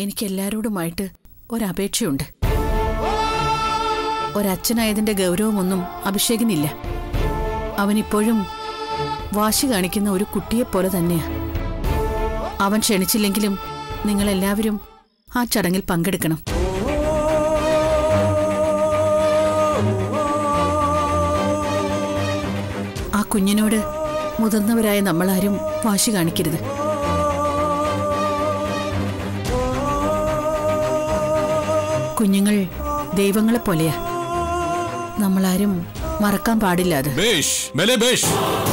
എനിക്ക് എല്ലാവരോടുമായിട്ട് ഒരപേക്ഷയുണ്ട് ഒരച്ഛനായതിന്റെ ഗൗരവമൊന്നും അഭിഷേകിനില്ല അവനിപ്പോഴും വാശി കാണിക്കുന്ന ഒരു കുട്ടിയെപ്പോലെ തന്നെയാ അവൻ ക്ഷണിച്ചില്ലെങ്കിലും നിങ്ങളെല്ലാവരും ആ ചടങ്ങിൽ പങ്കെടുക്കണം ആ കുഞ്ഞിനോട് മുതിർന്നവരായ നമ്മളാരും വാശി കാണിക്കരുത് കുഞ്ഞുങ്ങൾ ദൈവങ്ങളെ പോലെയാ നമ്മളാരും മറക്കാൻ പാടില്ല അത് ബേഷ് ബലെ ബേഷ്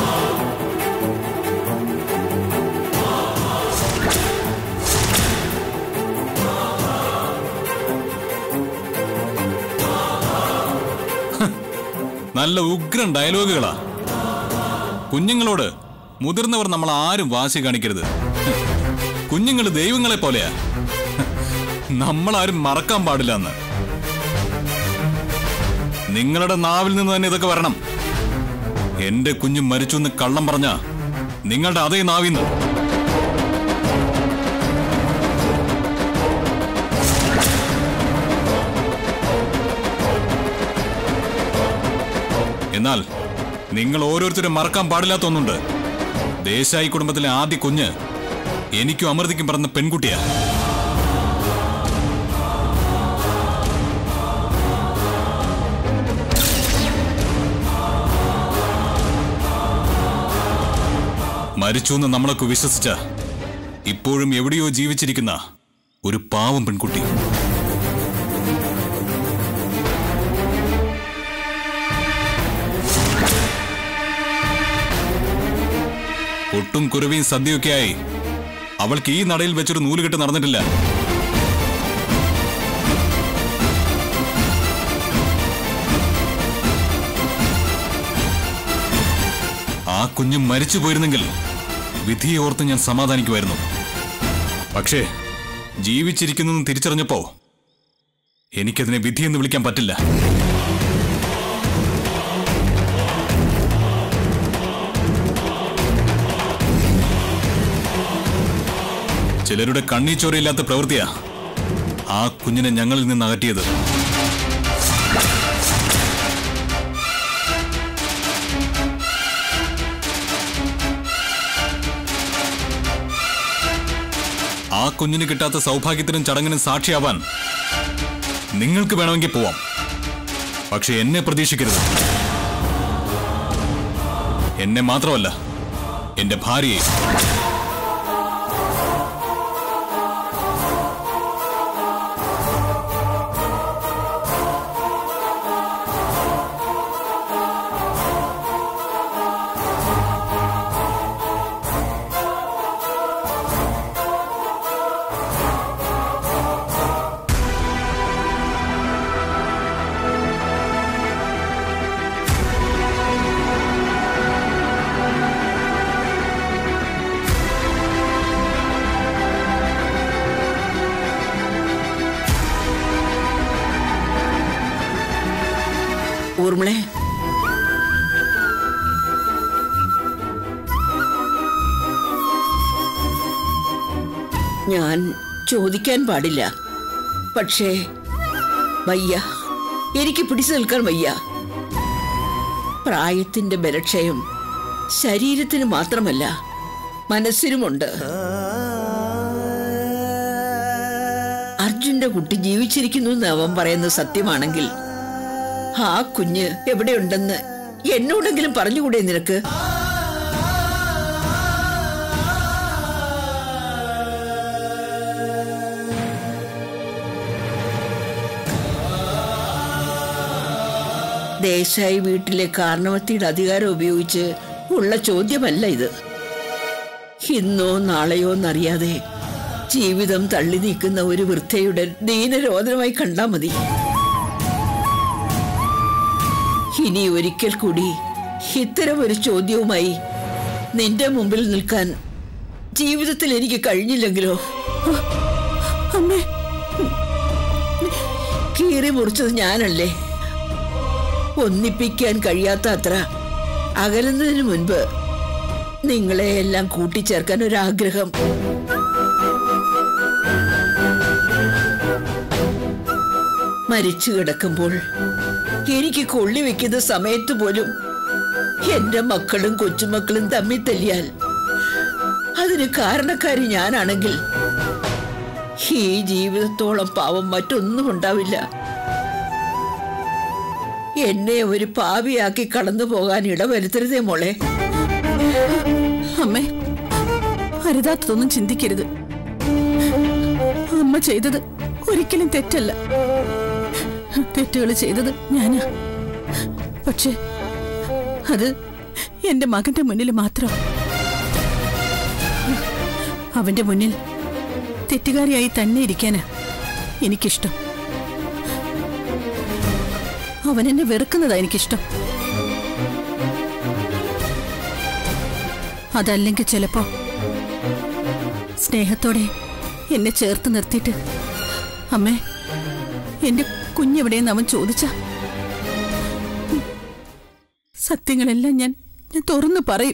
ഹ്, നല്ല ഉഗ്രൻ ഡയലോഗുകളാ കുഞ്ഞുങ്ങളോട് മുതിർന്നവർ നമ്മൾ ആരും വാശി കാണിക്കരുത് കുഞ്ഞുങ്ങൾ ദൈവങ്ങളെ പോലെയാ നമ്മളാരും മറക്കാൻ പാടില്ല എന്ന് നിങ്ങളുടെ നാവിൽ നിന്ന് തന്നെ ഇതൊക്കെ വരണം എന്റെ കുഞ്ഞ് മരിച്ചു എന്ന് കള്ളം പറഞ്ഞ നിങ്ങളുടെ അതേ നാവിന്ന് എന്നാൽ നിങ്ങൾ ഓരോരുത്തരും മറക്കാൻ പാടില്ലാത്ത ഒന്നുണ്ട് ദേശായി കുടുംബത്തിലെ ആദ്യ കുഞ്ഞ് എനിക്കും അമൃതിക്കും പറഞ്ഞ പെൺകുട്ടിയാ മരിച്ചു എന്ന് നമ്മളൊക്കെ വിശ്വസിച്ച ഇപ്പോഴും എവിടെയോ ജീവിച്ചിരിക്കുന്ന ഒരു പാവം പെൺകുട്ടി ഒട്ടും കുരുവിയും സദ്യയൊക്കെയായി അവൾക്ക് ഈ നടയിൽ വെച്ചൊരു നൂലുകെട്ട് നടന്നിട്ടില്ല ആ കുഞ്ഞ് മരിച്ചു പോയിരുന്നെങ്കിൽ വിധിയെ ഓർത്ത് ഞാൻ സമാധാനിക്കുമായിരുന്നു പക്ഷേ ജീവിച്ചിരിക്കുന്നു തിരിച്ചറിഞ്ഞപ്പോ എനിക്കതിനെ വിധിയെന്ന് വിളിക്കാൻ പറ്റില്ല ചിലരുടെ കണ്ണീച്ചോരയില്ലാത്ത പ്രവൃത്തിയാ ആ കുഞ്ഞിനെ ഞങ്ങളിൽ നിന്ന് അകറ്റിയത് ആ കുഞ്ഞിന് കിട്ടാത്ത സൗഭാഗ്യത്തിനും ചടങ്ങിനും സാക്ഷിയാവാൻ നിങ്ങൾക്ക് വേണമെങ്കിൽ പോവാം പക്ഷെ എന്നെ പ്രതീക്ഷിക്കരുത് എന്നെ മാത്രമല്ല എന്റെ ഭാര്യയെ ഊർമിളെ ഞാൻ ചോദിക്കാൻ പാടില്ല പക്ഷേ വയ്യ എനിക്ക് പിടിച്ചു നിൽക്കാൻ വയ്യ പ്രായത്തിന്റെ ബലക്ഷയം ശരീരത്തിന് മാത്രമല്ല മനസ്സിനുമുണ്ട് അർജുന്റെ കുട്ടി ജീവിച്ചിരിക്കുന്നു എന്ന് അവൻ പറയുന്നത് സത്യമാണെങ്കിൽ ആ കുഞ്ഞ് എവിടെയുണ്ടെന്ന് എന്നോടെങ്കിലും പറഞ്ഞുകൂടെ നിനക്ക് ദേശായി വീട്ടിലെ കാരണവത്തിയുടെ അധികാരം ഉപയോഗിച്ച് ഉള്ള ചോദ്യമല്ല ഇത് ഇന്നോ നാളെയോ എന്നറിയാതെ ജീവിതം തള്ളി നീക്കുന്ന ഒരു വൃദ്ധയുടെ ദീനരോധനമായി കണ്ടാ മതി ഇനി ഒരിക്കൽ കൂടി ഇത്തരം ഒരു ചോദ്യവുമായി നിന്റെ മുമ്പിൽ നിൽക്കാൻ ജീവിതത്തിൽ എനിക്ക് കഴിഞ്ഞില്ലെങ്കിലോ അമ്മേ കീറി മുറിച്ചത് ഞാനല്ലേ ഒന്നിപ്പിക്കാൻ കഴിയാത്ത അത്ര അകലുന്നതിന് മുൻപ് നിങ്ങളെ എല്ലാം കൂട്ടിച്ചേർക്കാൻ ഒരാഗ്രഹം മരിച്ചു കിടക്കുമ്പോൾ എനിക്ക് കൊള്ളി വെക്കുന്ന സമയത്ത് പോലും എന്റെ മക്കളും കൊച്ചുമക്കളും തമ്മിൽ തല്ലിയാൽ അതിന് കാരണക്കാരി ഞാനാണെങ്കിൽ ഈ ജീവിതത്തോളം പാവം മറ്റൊന്നും ഉണ്ടാവില്ല എന്നെ ഒരു പാവിയാക്കി കടന്നു പോകാൻ ഇടവരുത്തരുതേ മോളെ അമ്മേ അരുതാത്തതൊന്നും ചിന്തിക്കരുത് അമ്മ ചെയ്തത് ഒരിക്കലും തെറ്റല്ല തെറ്റുകൾ ചെയ്തത് ഞാനാ പക്ഷെ അത് എന്റെ മകന്റെ മുന്നിൽ മാത്രം അവന്റെ മുന്നിൽ തെറ്റുകാരിയായി തന്നെ ഇരിക്കാനാ എനിക്കിഷ്ടം അവൻ എന്നെ വെറുക്കുന്നതാ എനിക്കിഷ്ടം അതല്ലെങ്കിൽ ചിലപ്പോ സ്നേഹത്തോടെ എന്നെ ചേർത്ത് നിർത്തിയിട്ട് അമ്മേ എന്റെ കുഞ്ഞെവിടെയെന്ന് അവൻ ചോദിച്ച സത്യങ്ങളെല്ലാം ഞാൻ ഞാൻ തുറന്നു പറയും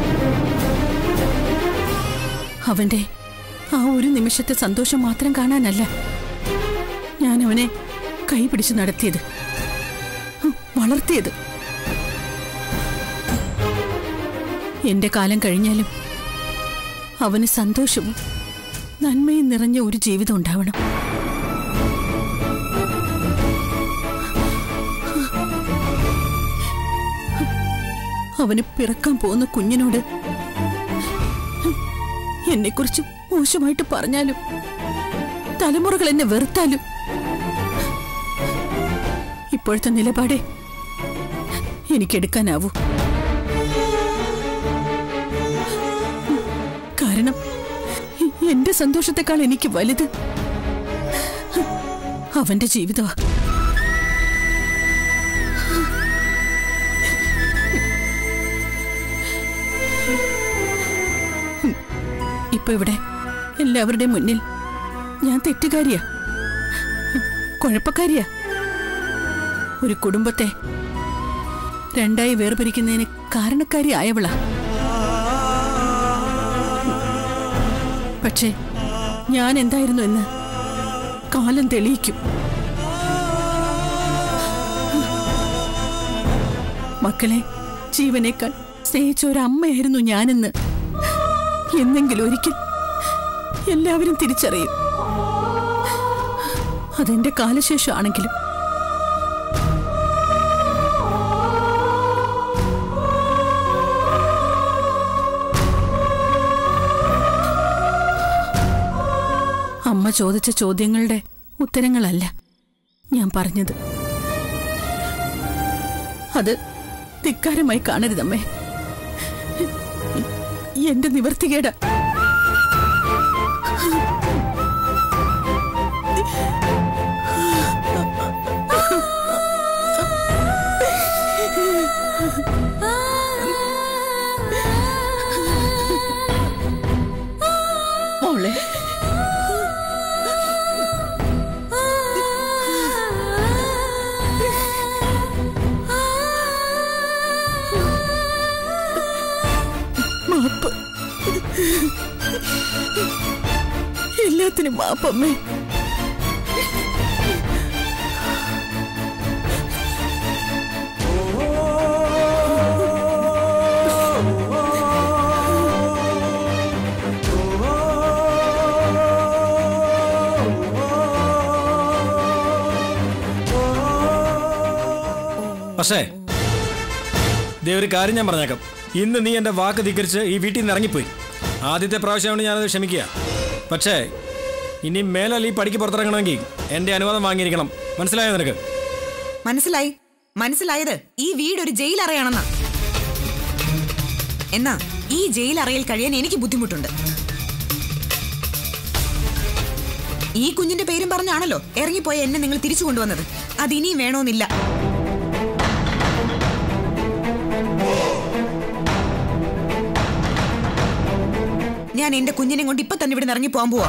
അവന്റെ ആ ഒരു നിമിഷത്തെ സന്തോഷം മാത്രം കാണാനല്ല ഞാൻ അവനെ കൈപിടിച്ച് നടത്തിയത് ഹും, വളർത്തിയത് എന്റെ കാലം കഴിഞ്ഞാലും അവന് സന്തോഷവും നന്മയും നിറഞ്ഞ ഒരു ജീവിതം ഉണ്ടാവണം അവന് പിറക്കാൻ പോകുന്ന കുഞ്ഞിനോട് എന്നെക്കുറിച്ച് മോശമായിട്ട് പറഞ്ഞാലും തലമുറകൾ എന്നെ വെറുത്താലും ഇപ്പോഴത്തെ നിലപാടെ എനിക്കെടുക്കാനാവൂ കാരണം എ- എന്റെ സന്തോഷത്തെക്കാൾ എനിക്ക് വലുത് അവന്റെ ജീവിതമാ ഇപ്പൊ ഇവിടെ എല്ലാവരുടെയും മുന്നിൽ ഞാൻ തെറ്റുകാരിയാ കുഴപ്പക്കാരിയാ ഒരു കുടുംബത്തെ രണ്ടായി വേർപിരിക്കുന്നതിന് കാരണക്കാരി ആയവളാ പക്ഷേ ഞാൻ എന്തായിരുന്നു എന്ന് കാലം തെളിയിക്കും മക്കളെ ജീവനേക്കാൾ സ്നേഹിച്ച ഒരു അമ്മയായിരുന്നു ഞാനെന്ന് എന്നെങ്കിലും ഒരിക്കൽ എല്ലാവരും തിരിച്ചറിയും അതെന്റെ കാലശേഷമാണെങ്കിലും അമ്മ ചോദിച്ച ചോദ്യങ്ങളുടെ ഉത്തരങ്ങളല്ല ഞാൻ പറഞ്ഞത് അത് ധിക്കാരമായി കാണരുതമ്മേ എന്റെ നിവർത്തികേടാ മോളെ മാപ്പ് എല്ലാത്തിനും മാപ്പമ്മേ പക്ഷേ ദേ ഒരു കാര്യം ഞാൻ പറഞ്ഞേക്കാം ഇന്ന് നീ എൻ്റെ വാക്ക് ധിക്കരിച്ച് ഈ വീട്ടിൽ നിന്ന് ഇറങ്ങിപ്പോയി ആദ്യത്തെ പ്രാവശ്യമാണ് ഞാനത് ക്ഷമിക്കുക പക്ഷേ ഇനി മേലാൽ ഈ പടിക്ക് പുറത്തിറങ്ങണമെങ്കിൽ എൻ്റെ അനുവാദം വാങ്ങിയിരിക്കണം മനസ്സിലായോ നിനക്ക് മനസ്സിലായി മനസ്സിലായത് ഈ വീട് ഒരു ജയിലറയാണെന്നാ എന്നാ ഈ ജയിലറയിൽ കഴിയാൻ എനിക്ക് ബുദ്ധിമുട്ടുണ്ട് ഈ കുഞ്ഞിന്റെ പേരും പറഞ്ഞാണല്ലോ ഇറങ്ങിപ്പോയ എന്നെ നിങ്ങൾ തിരിച്ചു കൊണ്ടുവന്നത് അത് ഇനിയും വേണമെന്നില്ല ഞാൻ എന്റെ കുഞ്ഞിനെ കൊണ്ട് ഇപ്പൊ തന്നെ ഇവിടെ ഇറങ്ങി പോകാൻ പോവാ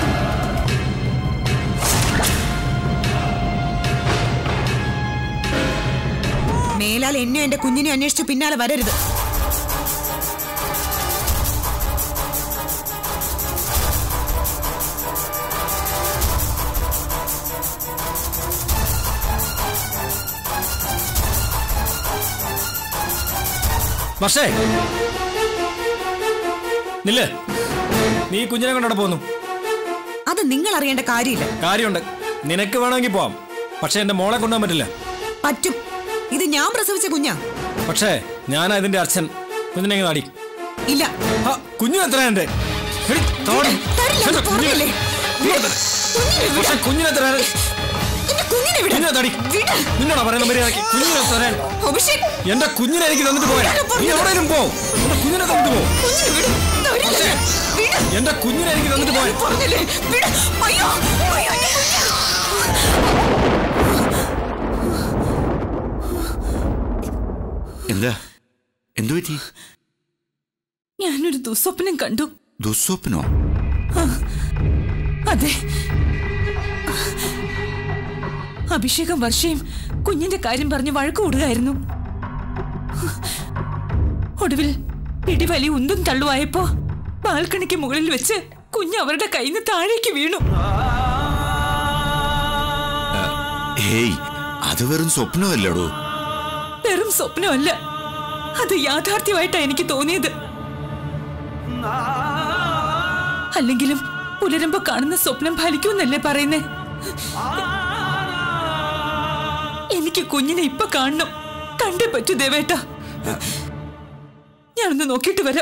മേലാൽ എന്നെ എന്റെ കുഞ്ഞിനെ അന്വേഷിച്ച് പിന്നാലെ വരരുത് പക്ഷേ നില്ല് നീ കുഞ്ഞിനെ കൊണ്ടവിടെ പോന്നു അത് നിങ്ങൾ അറിയേണ്ട കാര്യമില്ല കാര്യമുണ്ട് നിനക്ക് വേണമെങ്കിൽ പോവാം പക്ഷെ എന്റെ മോളെ കൊണ്ടുപോകാൻ പറ്റില്ല പറ്റും ഇത് ഞാൻ പ്രസവിച്ച കുഞ്ഞാ പക്ഷേ ഞാനാ ഇതിന്റെ അച്ഛൻ കുഞ്ഞിനെ ഇങ്ങ് താടി ഇല്ല ആ, കുഞ്ഞു എത്ര എന്റെ തരില്ല, അത് പറഞ്ഞില്ലേ? പക്ഷെ കുഞ്ഞിനെ തരാൻ എന്റെ കുഞ്ഞിനെ വിട്. കുഞ്ഞിനെ തടി വിട്. നിന്നോടാ പറയുന്ന മര്യാദക്ക് കുഞ്ഞിനെ തരാൻ അഭിഷേക് എന്റെ കുഞ്ഞിനെ എനിക്ക് തന്നിട്ട് പോയാ നീ എവിടെയും പോ എന്റെ കുഞ്ഞിനെ തന്നിട്ട് പോ കുഞ്ഞിനെ വിട്. തരില്ല ഞാൻ. വിട്. എന്റെ കുഞ്ഞിനെ എനിക്ക് തന്നിട്ട് പോയാ പറഞ്ഞില്ലേ വിട്. അയ്യോ അയ്യോ എന്റെ കുഞ്ഞ്. എന്താ എന്തു പറ്റി ഞാനൊരു ദുസ്വപ്നം കണ്ടു ദുസ്വപ്നോ അതെ അഭിഷേകം വർഷയും കുഞ്ഞിന്റെ കാര്യം പറഞ്ഞ് വഴക്ക് കൂടുകയായിരുന്നു ഒടുവിൽ ഇടിവലി ഉന്തും തള്ളുവായപ്പോ ബാൽക്കണിക്ക് മുകളിൽ വെച്ച് കുഞ്ഞ് അവരുടെ കയ്യിൽ നിന്ന് താഴേക്ക് വീണു ഹേയ് അത് വെറും സ്വപ്നമല്ലടോ വെറും സ്വപ്നമല്ല അത് യാഥാർത്ഥ്യമായിട്ടാ എനിക്ക് തോന്നിയത് അല്ലെങ്കിലും പുലരുമ്പോ കാണുന്ന സ്വപ്നം ഫലിക്കുമെന്നല്ലേ പറയുന്നേ എനിക്ക് കുഞ്ഞിനെ ഇപ്പൊ കാണണം കണ്ടേ പറ്റൂ ദേവേട്ട ഞാനൊന്ന് നോക്കിയിട്ട് വരാം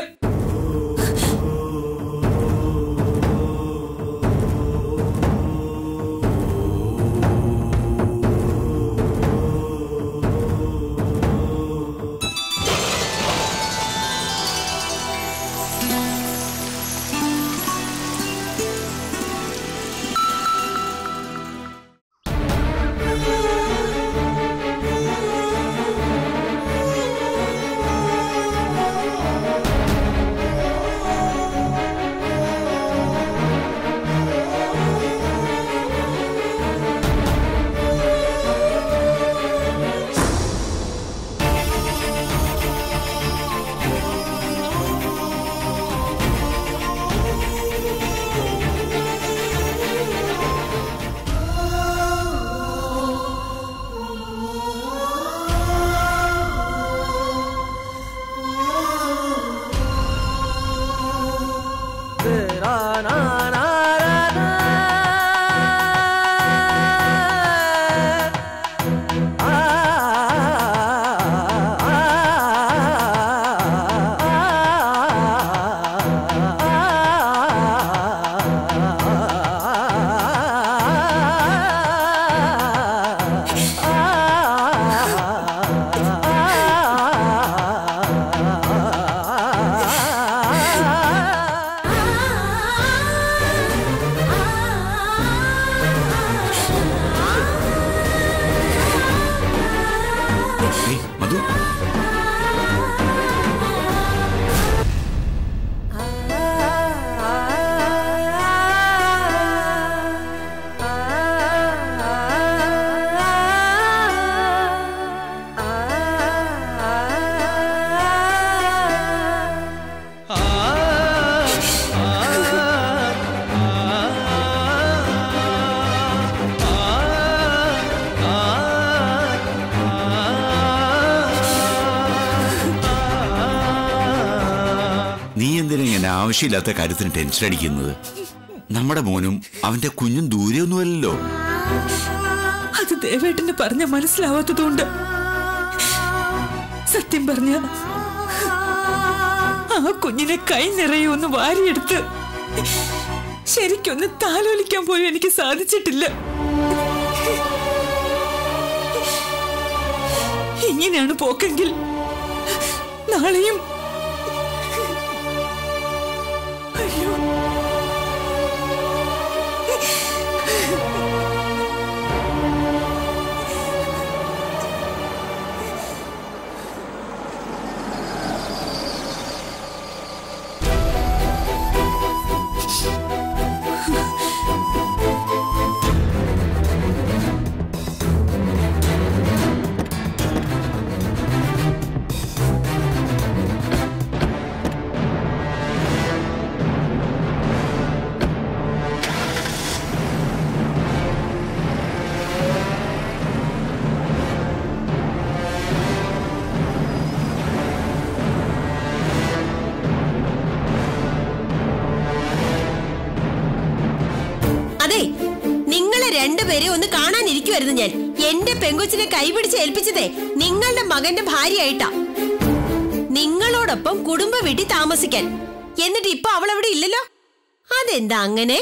ഏയ് മധു നീ എന്തിനാ ഇങ്ങനെ ആവശ്യമില്ലാത്ത കാര്യത്തിന് ടെൻഷൻ അടിക്കുന്നത് നമ്മുടെ മോനും അവന്റെ കുഞ്ഞും ദൂരെയൊന്നുമല്ലല്ലോ അത് ദേവേട്ടന് പറഞ്ഞ മനസ്സിലാവാത്തതുകൊണ്ട് സത്യം പറഞ്ഞ ആ കുഞ്ഞിനെ കൈ നിറയെ ഒന്ന് വാരിയെടുത്ത് ശരിക്കൊന്ന് താലോലിക്കാൻ പോലും എനിക്ക് സാധിച്ചിട്ടില്ല ഇങ്ങനെയാണ് പോക്കെങ്കിൽ നാളെയും അയ്യോ ആ രണ്ടുപേരെ ഒന്ന് കാണാനിരിക്കുമായിരുന്നു ഞാൻ എന്റെ പെങ്കൊച്ചിനെ കൈപിടിച്ച് ഏൽപ്പിച്ചതേ നിങ്ങളുടെ മകന്റെ ഭാര്യയായിട്ടാ നിങ്ങളോടൊപ്പം കുടുംബ വീട്ടിൽ താമസിക്കാൻ എന്നിട്ട് ഇപ്പൊ അവൾ അവിടെ ഇല്ലല്ലോ അതെന്താ അങ്ങനെ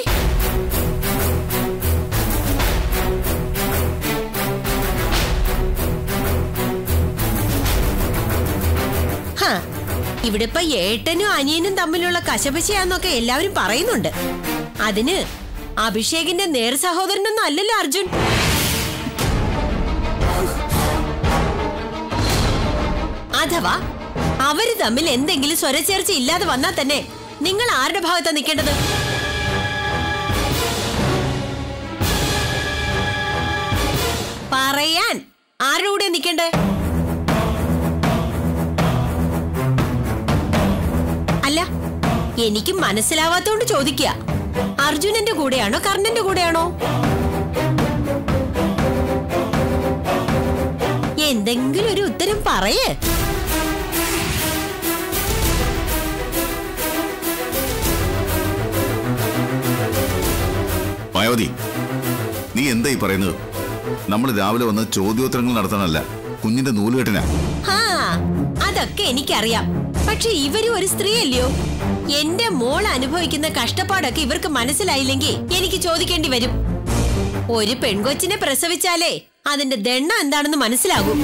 ഹാ, ഇവിടെ ഇപ്പൊ ഏട്ടനും അനിയനും തമ്മിലുള്ള കശപശയാന്നൊക്കെ എല്ലാവരും പറയുന്നുണ്ട് അതിന് അഭിഷേകിന്റെ നേർ സഹോദരനൊന്നും അല്ലല്ലോ അർജുൻ അഥവാ അവര് തമ്മിൽ എന്തെങ്കിലും സ്വരച്ചേർച്ച ഇല്ലാതെ വന്നാൽ തന്നെ നിങ്ങൾ ആരുടെ ഭാഗത്താ നിൽക്കേണ്ടത് പറയാൻ ആരുടെ കൂടെ നിൽക്കണ്ടേ അല്ല എനിക്ക് മനസ്സിലാവാത്തോണ്ട് ചോദിക്കുക അർജുനന്റെ കൂടെയാണോ കർണന്റെ കൂടെയാണോ എന്തെങ്കിലും ഒരു ഉത്തരം പറയേ മായാവതി നീ എന്താ ഈ പറയുന്നത് നമ്മൾ രാവിലെ വന്ന് ചോദ്യോത്തരങ്ങൾ നടത്താനല്ല കുഞ്ഞിന്റെ നൂലുകെട്ടിനാ ഹാ അതൊക്കെ എനിക്കറിയാം പക്ഷെ ഇവരും ഒരു സ്ത്രീയല്ലയോ എന്റെ മോൾ അനുഭവിക്കുന്ന കഷ്ടപ്പാടൊക്കെ ഇവർക്ക് മനസ്സിലായില്ലെങ്കിൽ എനിക്ക് ചോദിക്കേണ്ടി വരും ഒരു പെൺകൊച്ചിനെ പ്രസവിച്ചാലേ അതിന്റെ ദണ്ണ എന്താണെന്ന് മനസ്സിലാകും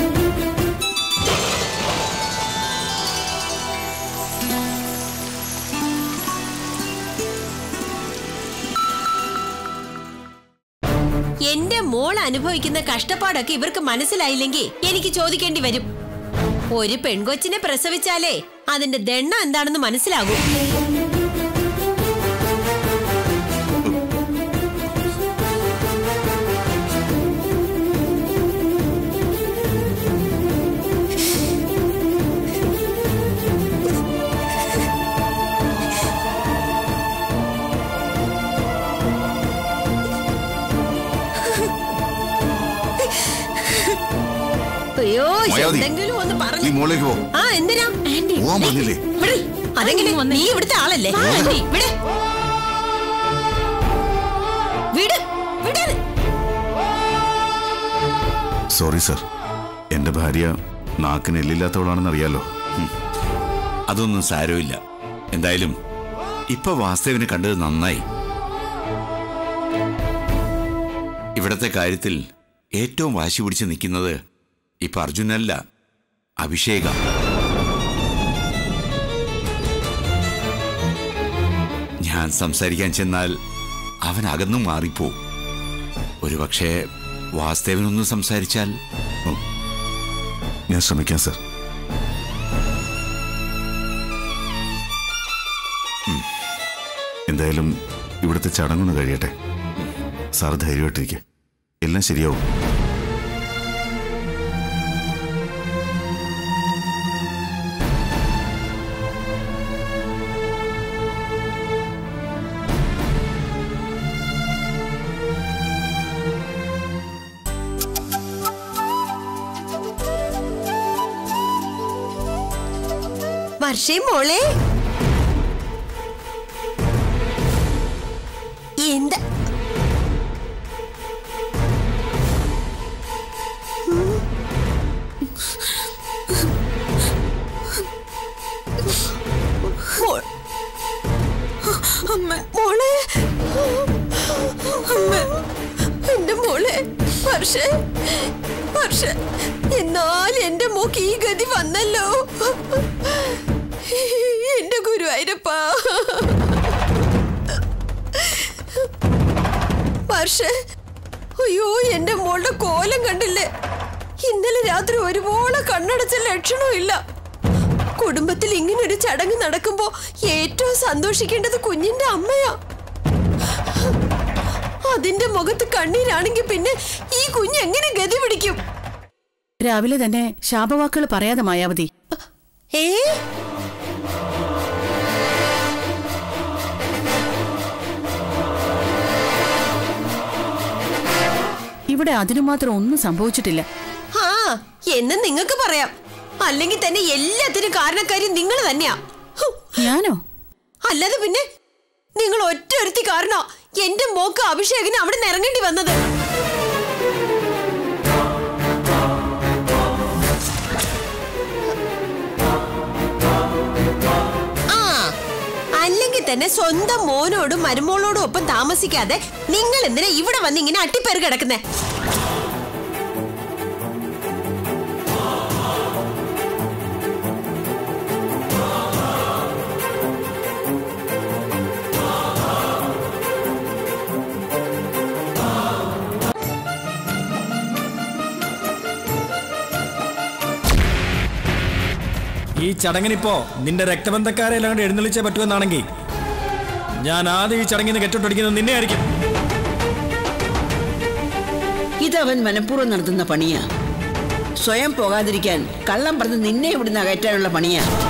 എന്റെ മോൾ അനുഭവിക്കുന്ന കഷ്ടപ്പാടൊക്കെ ഇവർക്ക് മനസ്സിലായില്ലെങ്കിൽ എനിക്ക് ചോദിക്കേണ്ടി വരും ഒരു പെൺകൊച്ചിനെ പ്രസവിച്ചാലേ അതിന്റെ ദണ്ണ എന്താണെന്ന് മനസ്സിലാകും അയ്യോ മായാവതി, എന്തെങ്കിലും ഒന്ന് നീ പറഞ്ഞു മോളിലേക്ക് പോ ആ എന്തിനാ പോവാൻ പറഞ്ഞില്ലേ ഇവിടെ അതെങ്ങനെ നീ ഇവിടുത്തെ ആളല്ലേ ഇവിടെ വിട് വിട് സോറി സർ എന്റെ ഭാര്യ നാക്കിന് എല്ലില്ലാത്തവളാണെന്ന് അറിയാലോ അതൊന്നും സാരമില്ല എന്തായാലും ഇപ്പൊ വാസ്തവിനെ കണ്ടത് നന്നായി ഇവിടത്തെ കാര്യത്തിൽ ഏറ്റവും വാശി പിടിച്ച് നിൽക്കുന്നത് ഇപ്പൊ അർജുനല്ല അഭിഷേക ഞാൻ സംസാരിക്കാൻ ചെന്നാൽ അവൻ അകന്നു മാറിപ്പോ ഒരുപക്ഷെ വാസ്തവനൊന്ന് സംസാരിച്ചാൽ ഞാൻ ശ്രമിക്കാം സർ ഉം. എന്തായാലും ഇവിടുത്തെ ചടങ്ങൊന്ന് കഴിയട്ടെ സാർ ധൈര്യമായിട്ടിരിക്കെ എല്ലാം ശരിയാവും വർഷേ മോളെ എന്താ മോൾ- മോളെ എന്റെ മോളെ വർഷേ വർഷ എന്നാൽ എന്റെ മോക്ക് ഈ ഗതി വന്നല്ലോ എന്റെ ഗുരുവായൂരപ്പ വർഷ അയ്യോ എന്റെ മോളുടെ കോലം കണ്ടില്ലേ ഇന്നലെ രാത്രി ഒരുപോലെ കണ്ണടച്ച ലക്ഷണവും ഇല്ല കുടുംബത്തിൽ ഇങ്ങനെ ഒരു ചടങ്ങ് നടക്കുമ്പോ ഏറ്റവും സന്തോഷിക്കേണ്ടത് കുഞ്ഞിന്റെ അമ്മയാ അതിന്റെ മുഖത്ത് കണ്ണീരാണെങ്കിൽ പിന്നെ ഈ കുഞ്ഞ് എങ്ങനെ ഗതി പിടിക്കും രാവിലെ തന്നെ ശാപവാക്കുകൾ പറയാതെ മായാവതി ഏ ഇവിടെ അതിനു മാത്രം ഒന്നും സംഭവിച്ചിട്ടില്ല ആ എന്ന് നിങ്ങൾക്ക് പറയാം അല്ലെങ്കിൽ തന്നെ എല്ലാത്തിനും കാരണക്കാരി നിങ്ങൾ തന്നെയാ ഹും, ഞാനോ അല്ലാതെ പിന്നെ നിങ്ങൾ ഒറ്റ ഒരുത്തി കാരണോ എന്റെ മോക്ക് അഭിഷേകിന് അവിടെ നിന്ന് ഇറങ്ങേണ്ടി വന്നത് ആ അല്ലെങ്കിൽ തന്നെ സ്വന്തം മോനോടും മരുമോളോടും ഒപ്പം താമസിക്കാതെ നിങ്ങൾ എന്തിനാ ഇവിടെ വന്ന് ഇങ്ങനെ അട്ടിപ്പേര് കിടക്കുന്നേ ഈ ചടങ്ങിനിപ്പോ നിന്റെ രക്തബന്ധക്കാരെ എല്ലാം കൂടെ എഴുന്നള്ളിച്ചേ പറ്റുമെന്നാണെങ്കിൽ ഞാൻ ആദ്യം ഈ ചടങ്ങിന് കെട്ടിട്ടടിക്കുന്നത് നിന്നെ ആയിരിക്കും ഇതവൻ മനഃപൂർവ്വം നടത്തുന്ന പണിയാ സ്വയം പോകാതിരിക്കാൻ കള്ളം പറഞ്ഞ് നിന്നെ ഇവിടുന്ന് അകറ്റാനുള്ള പണിയാ